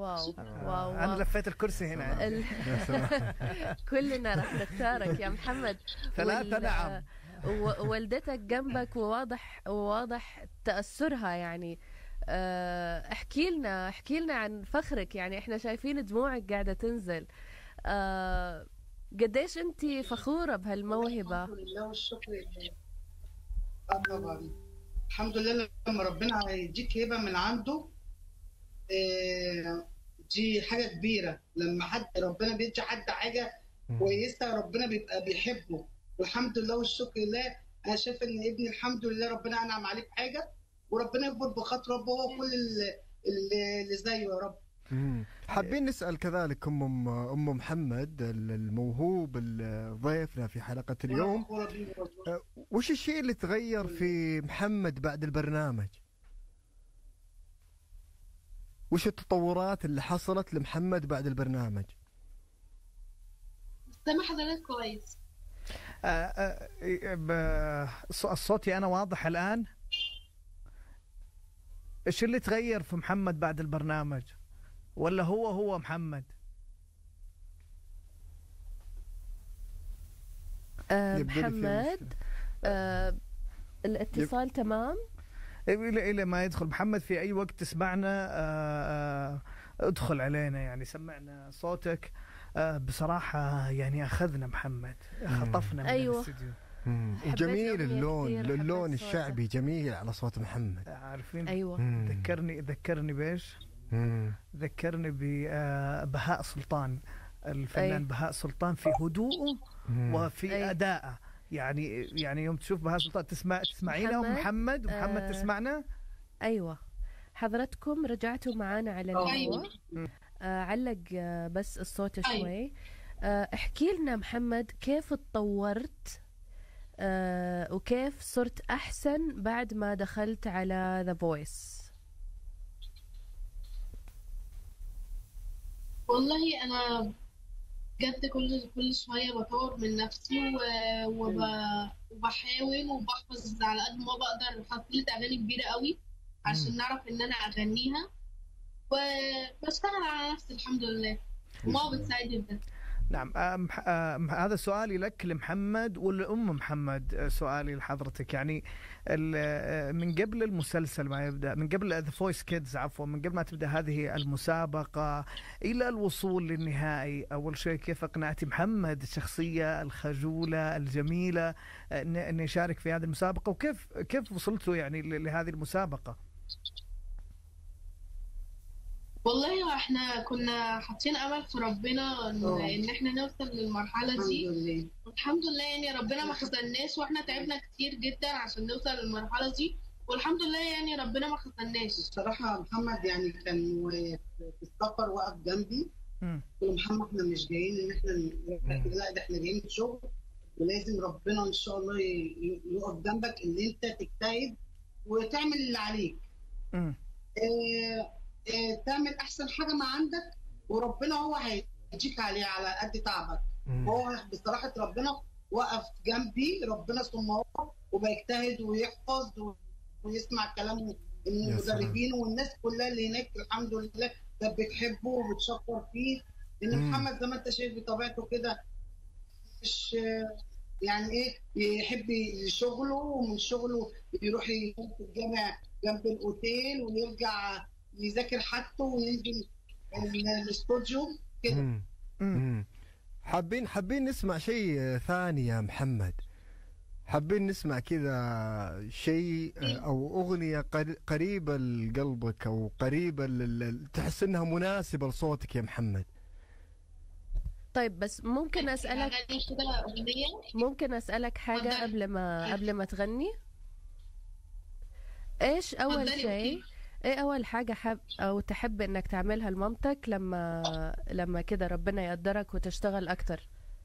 واو واو, انا واو. لفيت الكرسي هنا ال... يا سلام كلنا راح نختارك يا محمد ثلاثة نعم. ووالدتك جنبك وواضح وواضح تأثرها يعني آه، احكي لنا احكي لنا عن فخرك يعني احنا شايفين دموعك قاعدة تنزل آه، قديش انت فخورة بهالموهبة الحمد لله والشكر لله اه طبعا الحمد لله لما ربنا يديك هبه من عنده آه، دي حاجه كبيره لما حد ربنا بيدي حد حاجه كويسه ربنا بيبقى بيحبه والحمد لله والشكر لله انا شايفه ان ابني الحمد لله ربنا انعم عليه بحاجه وربنا يكبر بخاطر ربه هو كل اللي, اللي اللي زيه يا رب مم. حابين نسال كذلك ام ام ام محمد الموهوب ال- ضيفنا في حلقه اليوم فخورة بيه والله. أه، وش الشيء اللي تغير في محمد بعد البرنامج؟ وش التطورات اللي حصلت لمحمد بعد البرنامج؟ سامع حضرتك كويس آه، آه، ب- الص- صوتي انا واضح الان ايش اللي تغير في محمد بعد البرنامج ولا هو هو محمد آه، يبدو لي في محمد آه، الاتصال تمام الى الى ما يدخل محمد في اي وقت تسمعنا آه، آه، ادخل علينا يعني سمعنا صوتك آه، بصراحه يعني اخذنا محمد خطفنا من أيوة. الاستديو مم. حبيت وجميل أغنية اللون كثير، حبيت اللون صوته. الشعبي جميل على صوت محمد عارفين ايوه مم. ذكرني ذكرني بايش؟ مم. ذكرني ببهاء سلطان الفنان أي. بهاء سلطان في هدوءه مم. وفي أي. ادائه يعني يعني يوم تشوف بهاء سلطان تسمع تسمعينا محمد، ومحمد ومحمد آه، تسمعنا ايوه حضرتكم رجعتوا معانا على الهواء أيوة. آه علق آه بس الصوت أيوة. شوي آه احكي لنا محمد كيف اتطورت آه وكيف صرت احسن بعد ما دخلت على ذا فويس والله انا بجد كل كل شويه بطور من نفسي و- وب... وبحاول وبحفظ على قد ما بقدر حفلة اغاني كبيره قوي عشان نعرف ان انا اغنيها وبشتغل على نفسي الحمد لله وماما بتساعدني بده نعم آه، مح- آه، مح- هذا سؤالي لك لمحمد ولأم محمد آه، سؤالي لحضرتك يعني ال- آه، من قبل المسلسل ما يبدأ من قبل ذا فويس كيدز عفوا من قبل ما تبدأ هذه المسابقة إلى الوصول للنهائي أول شيء كيف أقنعتي محمد الشخصية الخجولة الجميلة آه، إن إنه يشارك في هذه المسابقة وكيف كيف وصلتوا يعني ل- لهذه المسابقة والله هو احنا كنا حاطين امل في ربنا ان, أوه. إن احنا نوصل للمرحله الحمد دي لله والحمد لله يعني ربنا ما خذلناش واحنا تعبنا كتير جدا عشان نوصل للمرحله دي والحمد لله يعني ربنا ما خذلناش الصراحة محمد يعني كان و- في السفر واقف جنبي مم. قلت له محمد احنا مش جايين ان احنا ن- لا ده احنا جايين شغل ولازم ربنا ان شاء الله ي- ي- يقف جنبك ان انت تجتهد وتعمل اللي عليك مم. اه اه تعمل احسن حاجة ما عندك وربنا هو هيديك عليه على قد تعبك مم. هو بصراحة ربنا وقف جنبي ربنا ثم هو وبيجتهد ويحفظ و- ويسمع كلام المدربين والناس كلها اللي هناك الحمد لله كانت بتحبه وبتشكر فيه لان مم. محمد زي ما انت شايف بطبيعته كده مش يعني ايه يحب شغله ومن شغله يروح يقوم في الجامع جنب الاوتيل ويرجع يذاكر حاجته وينزل ال- الاستوديو كده مم. مم. مم. حابين حابين نسمع شيء آه، ثاني يا محمد حابين نسمع كذا شيء آه، او اغنيه قر- قريبه لقلبك او قريبه لل... تحس انها مناسبه لصوتك يا محمد طيب بس ممكن اسالك اغاني كده اغنيه ممكن اسالك حاجه اتفضلي. قبل ما قبل ما تغني ايش اول اتفضلي، شيء أوكي. ايه اول حاجه حب او تحب انك تعملها لمامتك لما لما كده ربنا يقدرك وتشتغل اكتر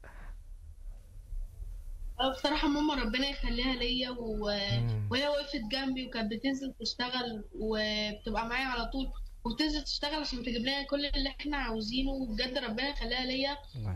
اه بصراحة ماما ربنا يخليها ليا و... مم. وهي وقفت جنبي وكانت بتنزل تشتغل وبتبقى معايا على طول وبتنزل تشتغل عشان تجيب لنا كل اللي احنا عاوزينه وبجد ربنا يخليها ليا الله